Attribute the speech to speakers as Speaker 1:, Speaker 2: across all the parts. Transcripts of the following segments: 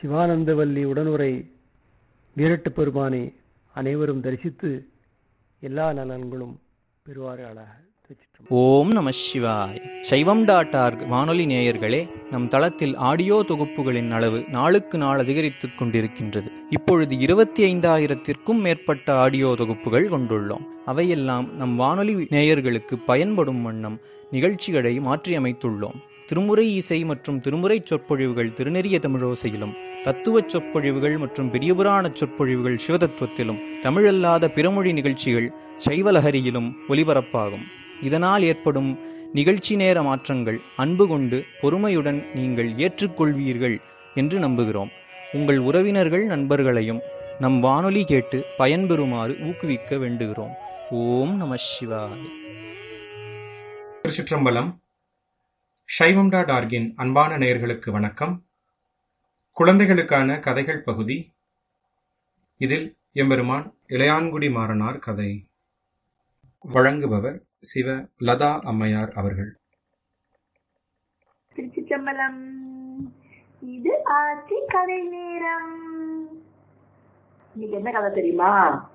Speaker 1: சிவானந்தவல்லி உடனுரை வீரட்டுப் பெருமானை அனைவரும் தரிசித்து எல்லா நலன்களும் பெறுவார்களாக திருச்சிற்றம்பலம்.
Speaker 2: ஓம் நம சிவாய் சைவம் டாட் ஆர்க் வானொலி நேயர்களே நம் தளத்தில் ஆடியோ தொகுப்புகளின் அளவு நாளுக்கு நாள் அதிகரித்துக் கொண்டிருக்கின்றது இப்பொழுது இருபத்தி ஐந்தாயிரத்திற்கும் மேற்பட்ட ஆடியோ தொகுப்புகள் கொண்டுள்ளோம் அவையெல்லாம் நம் வானொலி நேயர்களுக்கு பயன்படும் வண்ணம் நிகழ்ச்சிகளை மாற்றியமைத்துள்ளோம் திருமுறை இசை மற்றும் திருமுறை சொற்பொழிவுகள் திருநெறிய தமிழோசையிலும் தத்துவச் சொற்பொழிவுகள் மற்றும் பெரியபுராண சொற்பொழிவுகள் சிவதத்துவத்திலும் தமிழல்லாத பிறமொழி நிகழ்ச்சிகள் சைவலஹரியிலும் ஒலிபரப்பாகும் இதனால் ஏற்படும் நிகழ்ச்சி நேர மாற்றங்கள் அன்பு கொண்டு பொறுமையுடன் நீங்கள் ஏற்றுக்கொள்வீர்கள் என்று நம்புகிறோம் உங்கள் உறவினர்கள் நண்பர்களையும் நம் வானொலி கேட்டு பயன்பெறுமாறு ஊக்குவிக்க வேண்டுகிறோம் ஓம் நம சிவாய்
Speaker 3: திருச்சிற்றம்பலம் சைவம் டாட் ஆர்கின் அன்பான நேயர்களுக்கு வணக்கம் குழந்தைகளுக்கான கதைகள் பகுதி இதில் எம்பெருமான் இளையான்குடி மாறனார் கதை வழங்குபவர் சிவ லதா அம்மையார் அவர்கள்
Speaker 4: திருச்சிற்றம்பலம் இது ஆட்சி கதை நேரம் இன்னைக்கு என்ன கதை தெரியுமா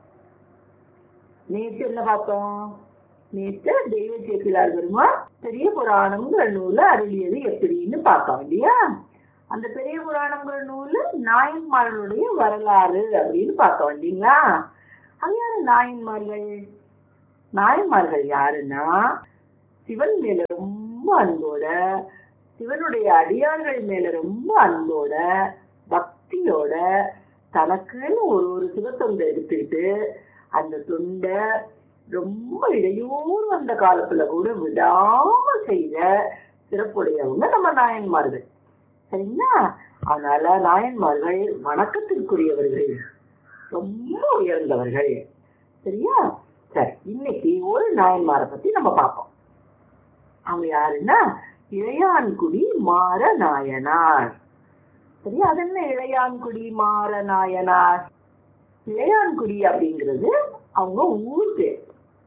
Speaker 4: நேற்று என்ன பார்த்தோம் நேற்று தெய்வ சேக்கிலார் பெருமாள் பெரிய புராணம்ங்கிற நூலை அருளியது எப்படின்னு பார்த்தோம் இல்லையா அந்த பெரிய புராணங்கிற நூலு நாயன்மார்களுடைய வரலாறு அப்படின்னு பார்த்தோம் இல்லைங்களா அது யாரு நாயன்மார்கள் நாயன்மார்கள் யாருன்னா சிவன் மேல ரொம்ப அன்போட சிவனுடைய அடியார்கள் மேல ரொம்ப அன்போட பக்தியோட தனக்குன்னு ஒரு ஒரு சிவத்தொண்டை எடுத்துக்கிட்டு அந்த தொண்டை ரொம்ப இடையூறு வந்த காலத்துல கூட விடாம செய்த சிறப்புடையவங்க நம்ம நாயன்மார்கள் சரிங்களா அதனால நாயன்மார்கள் வணக்கத்திற்குரியவர்கள் ரொம்ப உயர்ந்தவர்கள் சரியா சரி இன்னைக்கு ஒரு நாயன்மாரை பத்தி நம்ம பார்ப்போம் அவங்க யாருன்னா இளையான்குடி மாற நாயனார் சரியா அது என்ன இளையான்குடி மாற நாயனார் இளையான்குடி அப்படிங்கிறது அவங்க ஊர் பேர்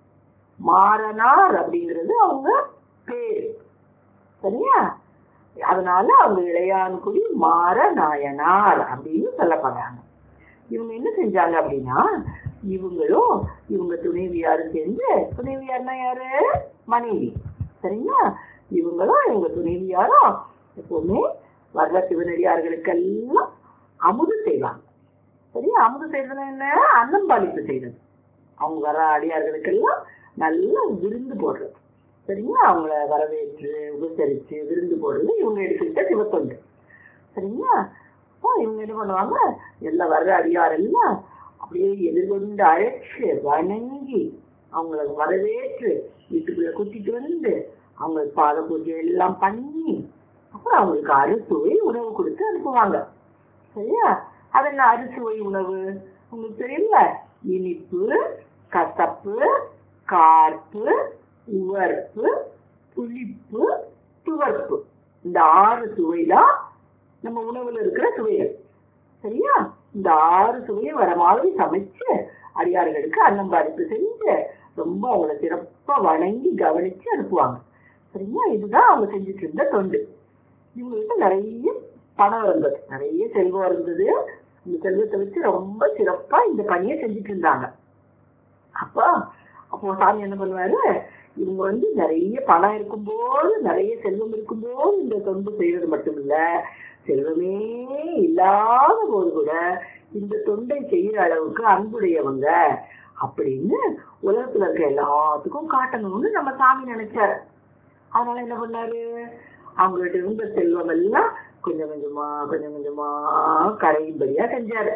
Speaker 4: மாறனார் அப்படிங்கிறது அவங்க பேர் சரியா அதனால அவங்க இளையான்குடி மாற நாயனார் அப்படின்னு சொல்லப்படுறாங்க இவங்க என்ன செஞ்சாங்க அப்படின்னா இவங்களும் இவங்க துணைவியாரும் சேர்ந்து துணைவியார்னா யாரு மனைவி சரிங்களா இவங்களும் இவங்க துணைவியாரும் எப்பவுமே வர்ற சிவனடியார்களுக்கெல்லாம் அமுது செய்வாங்க சரியா அமுது செய்யறதுன்னா என்ன அன்னம்பாளிப்பு செய்யறது அவங்க வர அடியார்களுக்கெல்லாம் நல்ல விருந்து போடுறது சரிங்களா அவங்கள வரவேற்று உபசரிச்சு விருந்து போடுறது இவங்க எடுத்துக்கிட்ட சிவத்தொண்டு சரிங்களா அப்போ இவங்க என்ன பண்ணுவாங்க எல்லாம் வர்ற அடியார் எல்லாம் அப்படியே எதிர்கொண்டு அழைச்சு வணங்கி அவங்கள வரவேற்று வீட்டுக்குள்ள கூட்டிட்டு வந்து அவங்களுக்கு பாத பூஜை எல்லாம் பண்ணி அப்புறம் அவங்களுக்கு அறுசுவை உணவு கொடுத்து அனுப்புவாங்க சரியா அது என்ன அறுசுவை உணவு உங்களுக்கு தெரியல இனிப்பு கசப்பு கார்ப்பு உவர்ப்பு புளிப்பு துவர்ப்பு இந்த ஆறு சுவைதான் நம்ம உணவுல இருக்கிற சுவைகள் சரியா இந்த ஆறு சுவையும் வர மாதிரி சமைச்சு அடியார்களுக்கு அன்னம்பாடிப்பு செஞ்சு ரொம்ப அவங்கள சிறப்பா வணங்கி கவனிச்சு அனுப்புவாங்க சரிங்களா இதுதான் அவங்க செஞ்சுட்டு இருந்த தொண்டு இவங்களுக்கு நிறைய பணம் இருந்தது நிறைய செல்வம் இருந்தது இந்த செல்வத்தை வச்சு ரொம்ப சிறப்பா இந்த பணியை செஞ்சுட்டு இருந்தாங்க அப்போ அப்போ சாமி என்ன பண்ணுவாரு இவங்க வந்து நிறைய பணம் இருக்கும்போது நிறைய செல்வம் இருக்கும்போது இந்த தொண்டு செய்யறது மட்டும் இல்ல செல்வமே இல்லாத போது கூட இந்த தொண்டை செய்யற அளவுக்கு அன்புடையவங்க அப்படின்னு உலகத்துல இருக்க எல்லாத்துக்கும் காட்டணும்னு நம்ம சாமி நினைச்சாரு அதனால என்ன பண்ணாரு அவங்கள்ட்ட இருந்த செல்வம் எல்லாம் கொஞ்சம் கொஞ்சமா கொஞ்சம் கொஞ்சமா கரையும்படியா செஞ்சாரு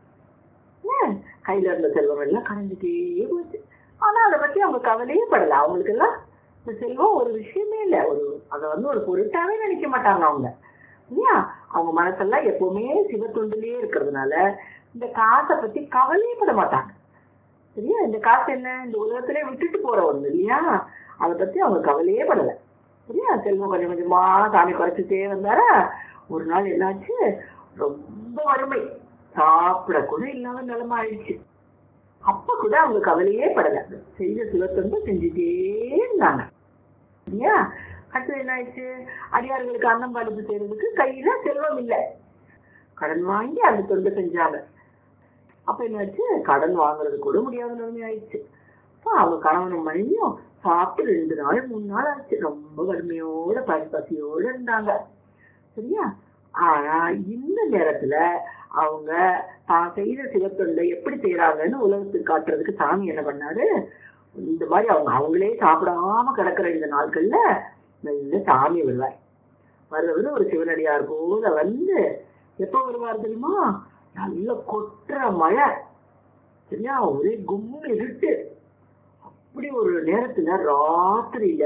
Speaker 4: ஏன் கையில இருந்த செல்வம் எல்லாம் கரைஞ்சிட்டே போச்சு ஆனா அதை பத்தி அவங்க கவலையே படல அவங்களுக்கு எல்லாம் இந்த செல்வம் ஒரு விஷயமே இல்ல ஒரு அதை வந்து ஒரு பொருட்டாவே நினைக்க மாட்டாங்க அவங்க இல்லையா அவங்க மனசெல்லாம் எப்பவுமே சிவத்தொண்டிலேயே இருக்கிறதுனால இந்த காசை பத்தி கவலையே பட மாட்டாங்க சரியா இந்த காசு என்ன இந்த உலகத்திலே விட்டுட்டு போற ஒண்ணு இல்லையா அதை பத்தி அவங்க கவலையே படல சரியா செல்வம் கொஞ்சம் கொஞ்சமா சாமி குறைச்சிட்டே வந்தாரா ஒரு நாள் என்னாச்சு ரொம்ப வறுமை சாப்பிட கூட இல்லாத நிலைமை ஆயிடுச்சு அப்ப கூட அவங்க கவலையே படல செய்த சிவத்தொண்டு செஞ்சுட்டே இருந்தாங்க இல்லையா அடுத்தது என்ன ஆயிடுச்சு அடியார்களுக்கு அன்னம் பழிப்பு செய்யறதுக்கு கையில செல்வம் இல்லை கடன் வாங்கி அந்த தொண்டு செஞ்சாங்க அப்ப என்னாச்சு கடன் வாங்குறது கூட முடியாத நிலைமை ஆயிடுச்சு அப்ப அவங்க கணவனும் மனைவியும் சாப்பிட்டு ரெண்டு நாள் மூணு நாள் ஆச்சு ரொம்ப கடுமையோட பசி பசியோட இருந்தாங்க சரியா ஆனா இந்த நேரத்துல அவங்க தான் செய்த சிவத்தொண்டை எப்படி செய்யறாங்கன்னு உலகத்துக்கு காட்டுறதுக்கு சாமி என்ன பண்ணாரு இந்த மாதிரி அவங்க அவங்களே சாப்பிடாம கிடக்குற இந்த நாட்கள்ல நல்ல சாமி வருவார் வர்றவர் ஒரு சிவனடியார் போல வந்து எப்ப வருவார் தெரியுமா நல்ல கொட்டுற மழை சரியா ஒரே கும்மி இருட்டு அப்படி ஒரு நேரத்துல ராத்திரியில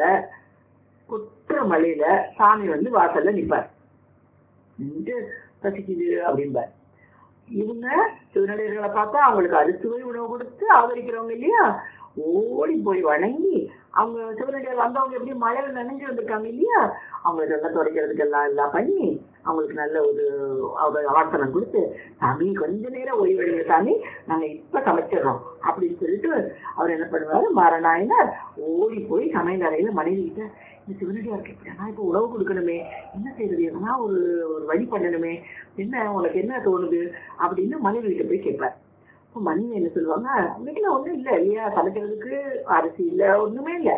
Speaker 4: கொட்டுற மழையில சாமி வந்து வாசல்ல நிப்பார் நின்று பசிக்குது அப்படிம்பார் இவங்க சிவனடியர்களை பார்த்தா அவங்களுக்கு அறுசுவை உணவு கொடுத்து ஆதரிக்கிறவங்க இல்லையா ஓடி போய் வணங்கி அவங்க சிவனடியார் வந்தவங்க எப்படி மழையில நனைஞ்சு வந்திருக்காங்க இல்லையா அவங்களுக்கு எல்லாம் துடைக்கிறதுக்கு எல்லாம் எல்லாம் பண்ணி அவங்களுக்கு நல்ல ஒரு அவர் ஆசனம் கொடுத்து சாமி கொஞ்ச நேரம் ஓய்வெடுங்க சாமி நாங்க இப்ப சமைச்சிடுறோம் அப்படின்னு சொல்லிட்டு அவர் என்ன பண்ணுவாரு மரணாயினார் ஓடி போய் சமையல் அறையில மனைவி கிட்ட இந்த சிவனடியாருக்கு இப்படி நான் இப்ப உணவு கொடுக்கணுமே என்ன செய்யறது எதனா ஒரு ஒரு வழி பண்ணணுமே என்ன உனக்கு என்ன தோணுது அப்படின்னு மனைவி கிட்ட போய் கேட்பார் அப்ப மனைவி என்ன சொல்லுவாங்க வீட்டுல ஒண்ணும் இல்ல இல்லையா சமைக்கிறதுக்கு அரிசி இல்ல ஒண்ணுமே இல்ல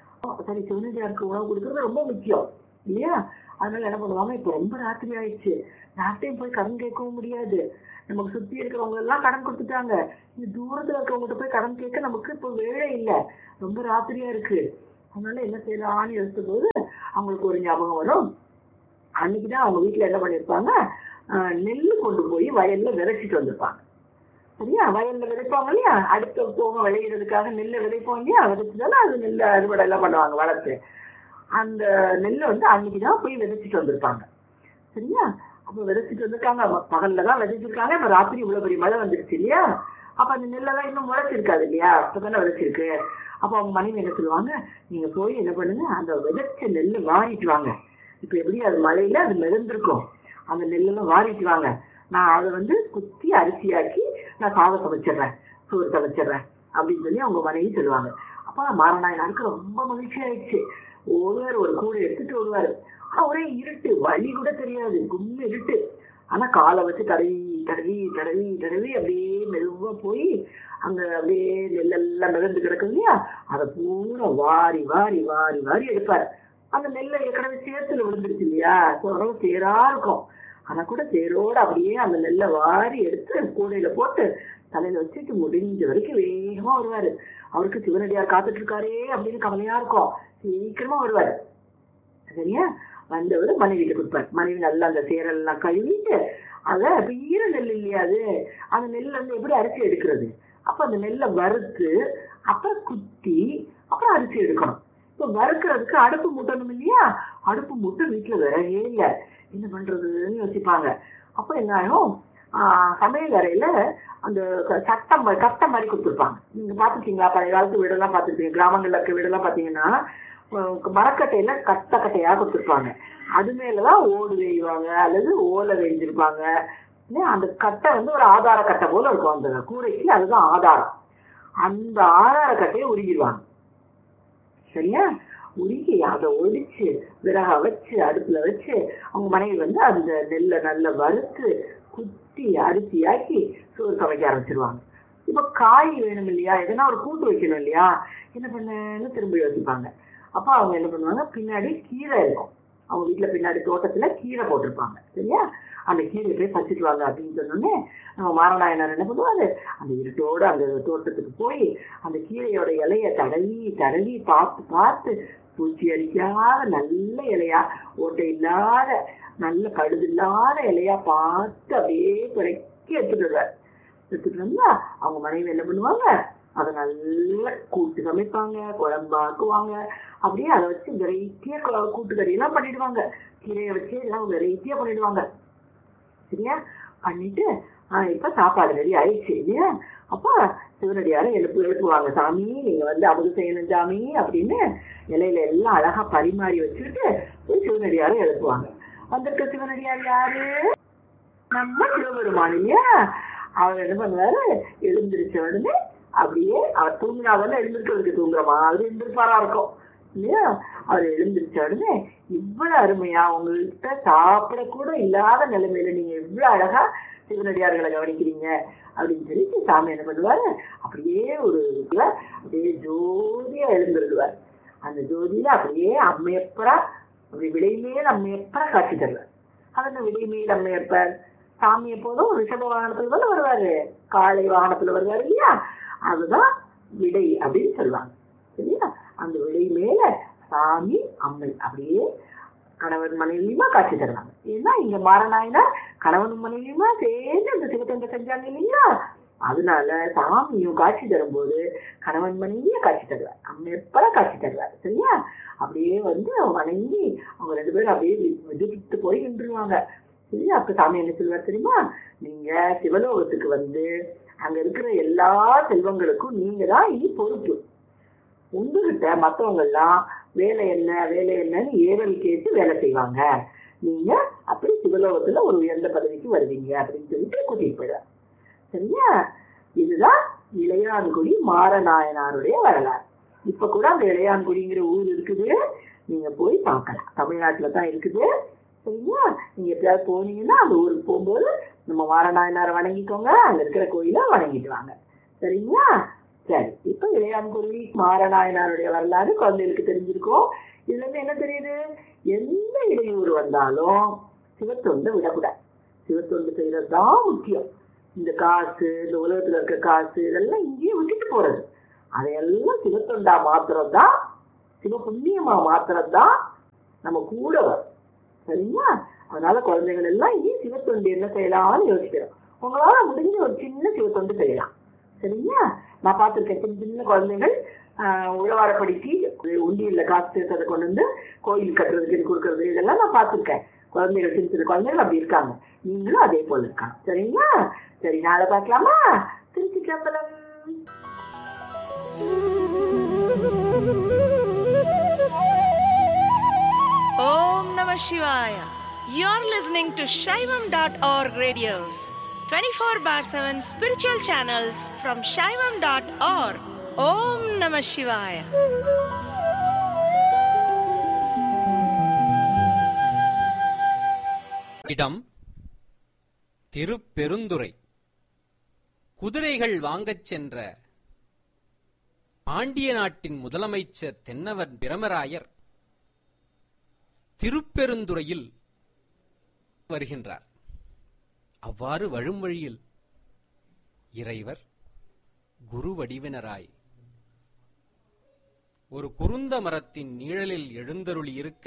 Speaker 4: சரி சிவனடியாருக்கு உணவு கொடுக்கறது ரொம்ப முக்கியம் இல்லையா அதனால என்ன பண்ணுவாங்க இப்ப ரொம்ப ராத்திரி ஆயிடுச்சு யார்கிட்டையும் போய் கடன் கேட்கவும் முடியாது நமக்கு சுத்தி இருக்கிறவங்க எல்லாம் கடன் கொடுத்துட்டாங்க இந்த தூரத்துல இருக்கவங்ககிட்ட போய் கடன் கேட்க நமக்கு இப்போ வேலை இல்லை ரொம்ப ராத்திரியா இருக்கு அதனால என்ன செய்யலாம்னு யோசித்த போது அவங்களுக்கு ஒரு ஞாபகம் வரும் அன்னைக்குதான் அவங்க வீட்டுல என்ன பண்ணிருப்பாங்க ஆஹ் நெல்லு கொண்டு போய் வயல்ல விதைச்சிட்டு வந்திருப்பாங்க சரியா வயல்ல விதைப்பாங்க இல்லையா அடுத்த போக விளையிறதுக்காக நெல்லை விதைப்போம் இல்லையா விதைச்சதால அது நெல்லை அறுவடை எல்லாம் பண்ணுவாங்க வளர்த்து அந்த நெல்லை வந்து அன்னைக்குதான் போய் விதைச்சிட்டு வந்திருப்பாங்க சரியா அப்ப விதைச்சிட்டு வந்திருக்காங்க ம- பகல்ல தான் விதைச்சிருக்காங்க இப்ப ராத்திரி இவ்வளவு பெரிய மழை வந்துருச்சு இல்லையா அப்ப அந்த நெல்லெல்லாம் இன்னும் முளைச்சிருக்காது இல்லையா அப்பதானே விதைச்சிருக்கு அப்ப அவங்க மனைவி என்ன சொல்லுவாங்க நீங்க போய் என்ன பண்ணுங்க அந்த விதைச்ச நெல்லை வாரிட்டு வாங்க இப்ப எப்படி அது மழையில அது மிதந்திருக்கும் அந்த நெல்லெல்லாம் வாரிட்டு வாங்க நான் அதை வந்து குத்தி அரிசியாக்கி நான் சாதம் சமைச்சிடுறேன் சோறு சமைச்சிடுறேன் அப்படின்னு சொல்லி அவங்க மனைவி சொல்லுவாங்க அப்ப மாரநாயனாருக்கு ரொம்ப மகிழ்ச்சி ஆயிடுச்சு ஒருவர் ஒரு கூடை எடுத்துட்டு வருவாரு ஆனா ஒரே இருட்டு வழி கூட தெரியாது கும்மி இருட்டு ஆனா காலை வச்சு தடவி தடவி தடவி தடவி அப்படியே மெதுவா போய் அங்க அப்படியே நெல்லெல்லாம் மிதந்து கிடக்கும் இல்லையா அதை பூரா வாரி வாரி வாரி வாரி எடுப்பாரு அந்த நெல்லை ஏற்கனவே சேத்துல விழுந்துருச்சு இல்லையா ரொம்ப சேரா இருக்கும் ஆனா கூட சேரோட அப்படியே அந்த நெல்லை வாரி எடுத்து கூடையில போட்டு தலையில வச்சுட்டு முடிஞ்ச வரைக்கும் வேகமா வருவாரு அவருக்கு சிவனடியார் காத்துட்டு இருக்காரே அப்படின்னு கவலையா இருக்கும் சீக்கிரமா வருவாரு சரியா வந்தவர் மனைவிட்டு கொடுப்பார் மனைவி நல்லா அந்த சேரெல்லாம் கழுவிட்டு அத இப்ப ஈர நெல் இல்லையா அது அந்த நெல்ல வந்து எப்படி அரிசி எடுக்கிறது அப்ப அந்த நெல்லை வறுத்து அப்புறம் குத்தி அப்புறம் அரிசி எடுக்கணும் இப்ப வறுக்கிறதுக்கு அடுப்பு மூட்டணும் இல்லையா அடுப்பு மூட்டை வீட்டுல விறகே இல்ல என்ன பண்றதுன்னு யோசிப்பாங்க அப்ப என்ன ஆகும் ஆஹ் சமையல் அறையில அந்த க- சட்டம் மா- கட்டை மாதிரி கொடுத்துருப்பாங்க நீங்க பாத்துருக்கீங்களா பழைய காலத்து வீடெல்லாம் பாத்துருப்பீங்க கிராமங்கள்ல இருக்க வீடெல்லாம் பாத்தீங்கன்னா அஹ் மரக்கட்டையில கட்டை கட்டையா கொடுத்துருப்பாங்க அது மேலதான் ஓடு வேய்வாங்க அல்லது ஓலை வேஞ்சிருப்பாங்க இல்லையா? அந்த கட்டை வந்து ஒரு ஆதார கட்டை போல இருக்கும் அந்த கூரைக்கு அதுதான் ஆதாரம் அந்த ஆதார கட்டையை உருகிடுவாங்க சரியா உருகி அதை ஒடிச்சு விறகா வச்சு அடுப்புல வச்சு அவங்க மனைவி வந்து அந்த நெல்லை நல்லா வறுத்து குத்தி அரிசியாக்கி சோறு சமைக்க ஆரம்பிச்சிருவாங்க இப்ப காய் வேணும் இல்லையா எதனா ஒரு கூட்டு வைக்கணும் இல்லையா என்ன பண்ணன்னு திரும்ப யோசிப்பாங்க அப்ப அவங்க என்ன பண்ணுவாங்க பின்னாடி கீரை இருக்கும் அவங்க வீட்டுல பின்னாடி தோட்டத்துல கீரை போட்டிருப்பாங்க சரியா அந்த கீரையை போய் பறிச்சுட்டு வாங்க அப்படின்னு சொன்னோடனே நம்ம மாரநாயனர் என்ன பண்ணுவாரு அந்த இருட்டோட அந்த தோட்டத்துக்கு போய் அந்த கீரையோட இலைய தடவி தடவி பார்த்து பார்த்து பூச்சி அடிக்காத நல்ல இலையா ஓட்டை இல்லாத நல்ல கழுது இல்லாத இலையா பார்த்து அப்படியே குறைக்கி எடுத்துட்டு வருவார் எடுத்துட்டு வந்தா அவங்க மனைவி என்ன பண்ணுவாங்க அதை நல்லா கூட்டு சமைப்பாங்க குழம்பாக்குவாங்க அப்படியே அதை வச்சு வெரைட்டியா கூட்டுக்கறி எல்லாம் பண்ணிடுவாங்க கீரையை வச்சு எல்லாம் வெரைட்டியா பண்ணிடுவாங்க சரியா பண்ணிட்டு ஆஹ் இப்ப சாப்பாடு ரெடி ஆயிடுச்சு இல்லையா அப்ப சிவனடியார எழுப்பு எழுப்புவாங்க சாமி நீங்க வந்து அமுது செய்யணும் சாமி அப்படின்னு இலையில எல்லாம் அழகா பரிமாறி வச்சுக்கிட்டு போய் சிவனடியார எழுப்புவாங்க வந்திருக்க சிவனடியார் யாரு நம்ம சிவபெருமான் இல்லையா அவர் என்ன பண்ணுவாரு எழுந்திருச்ச உடனே அப்படியே அவர் தூங்கினாதானே எழுந்திருக்கிறதுக்கு தூங்குற மாதிரி எழுந்திருப்பாரா இருக்கும் இல்லையா அவர் எழுந்திருச்ச உடனே இவ்வளவு அருமையா உங்கள்கிட்ட சாப்பிட கூட இல்லாத நிலைமையில நீங்க இவ்வளவு அழகா சிவனடியார்களை கவனிக்கிறீங்க அப்படின்னு சொல்லிட்டு சாமி என்ன பண்ணுவாரு அப்படியே ஒரு இதுல அப்படியே ஜோதியா எழுந்திருடுவார் அந்த ஜோதியில அப்படியே அம்மையப்பரா அப்படி விடைமேல் அம்மையப்பரா காட்சி தருவார் அதன விடைமேல் அம்மையப்பர் சாமி எப்போதும் ரிஷப வாகனத்துல தானே வருவாரு காளை வாகனத்துல வருவாரு இல்லையா அதுதான் விடை அப்படின்னு சொல்லுவாங்க சரியா அந்த விடை மேல சாமி அம்மை அப்படியே கணவன் மனைவியுமா காட்சி தருவாங்க ஏன்னா இங்க மாறனாயினா கணவன் மனைவியுமா சேர்ந்து அந்த சிவத்தொண்டை செஞ்சாங்க இல்லையா அதனால சாமியும் காட்சி தரும்போது கணவன் மனைவிய காட்சி தருவார் அம்மையப்பட காட்சி தருவார் சரியா அப்படியே வந்து வணங்கி அவங்க ரெண்டு பேரும் அப்படியே விதித்து போய் நின்றுருவாங்க சரியா அப்ப சாமி என்ன சொல்லுவார் தெரியுமா நீங்க சிவலோகத்துக்கு வந்து அங்க இருக்கிற எல்லா செல்வங்களுக்கும் நீங்க தான் இனி பொறுப்பு உங்ககிட்ட மத்தவங்க எல்லாம் வேலை என்ன வேலை என்னன்னு ஏவல் கேட்டு வேலை செய்வாங்க நீங்க அப்படி சிவலோகத்துல ஒரு உயர்ந்த பதவிக்கு வருவீங்க அப்படின்னு சொல்லிட்டு கூட்டிட்டு போயிடுவார் சரியா இதுதான் இளையான்குடி மாரநாயனாருடைய வரலாறு இப்ப கூட அந்த இளையான்குடிங்கிற ஊர் இருக்குது நீங்க போய் பார்க்கலாம் தமிழ்நாட்டுல தான் இருக்குது சரியா நீங்க எப்பயாவது போனீங்கன்னா அந்த ஊருக்கு போகும்போது நம்ம மாரநாயனாரை வணங்கிக்கோங்க அங்க இருக்கிற கோயிலை வணங்கிட்டு வாங்க சரிங்களா சரி இப்ப இளையான்குடி மாரநாயனாருடைய வரலாறு குழந்தைகளுக்கு தெரிஞ்சிருக்கும் இதுல இருந்து என்ன தெரியுது எந்த இடையூறு வந்தாலும் சிவத்தொண்டை விடக்கூடாது சிவத்தொண்டு செய்யறது தான் முக்கியம் இந்த காசு இந்த உலகத்துல இருக்க காசு இதெல்லாம் இங்கேயே விட்டுட்டு போறது அதையெல்லாம் சிவத்தொண்டா மாத்திரம் தான் சிவ புண்ணியமா மாத்திரம் தான் நம்ம கூட வரும் சரிங்களா அதனால குழந்தைகள் எல்லாம் இங்கே சிவத்தொண்டு என்ன செய்யலாம்னு யோசிக்கிறோம் உங்களால முடிஞ்ச ஒரு சின்ன சிவத்தொண்டு செய்யலாம் சரிங்களா நான் பார்த்துருக்கேன் சின்ன சின்ன குழந்தைகள் உழவாரப்படுத்தி உண்டியில் காசு சேர்த்ததை கொண்டு வந்து கோயில் கட்டுறதுக்கு கொடுக்கறது இதெல்லாம் நான் பார்த்துருக்கேன் குழந்தைகள் சின்ன சின்ன குழந்தைகள் அப்படி இருக்காங்க நீங்களும் அதே போல இருக்காங்க சரிங்களா சரி நாளை பார்க்கலாமா திருச்சி சம்பளம்
Speaker 5: Om Namah Shivaya. You're listening to Shaivam.org radios, 24 bar 7 spiritual channels from Shaivam.org. Om Namah Shivaya.
Speaker 6: இடம் திருப்பெருந்துறை குதிரைகள் வாங்கச் சென்ற பாண்டிய நாட்டின் முதலமைச்சர் தென்னவர் பிரமராயர் திருப்பெருந்துறையில் வருகின்றார் அவ்வாறு வழும் வழியில் இறைவர் குரு வடிவினராய் ஒரு குருந்த மரத்தின் நிழலில் எழுந்தருளி இருக்க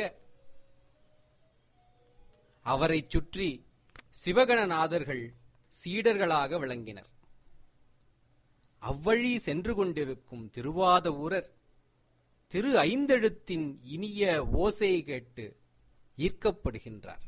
Speaker 6: அவரைச் சுற்றி சிவகணநாதர்கள் சீடர்களாக விளங்கினர் அவ்வழி சென்று கொண்டிருக்கும் திருவாத ஊரர் திரு ஐந்தெழுத்தின் இனிய ஓசை கேட்டு ஈர்க்கப்படுகின்றார்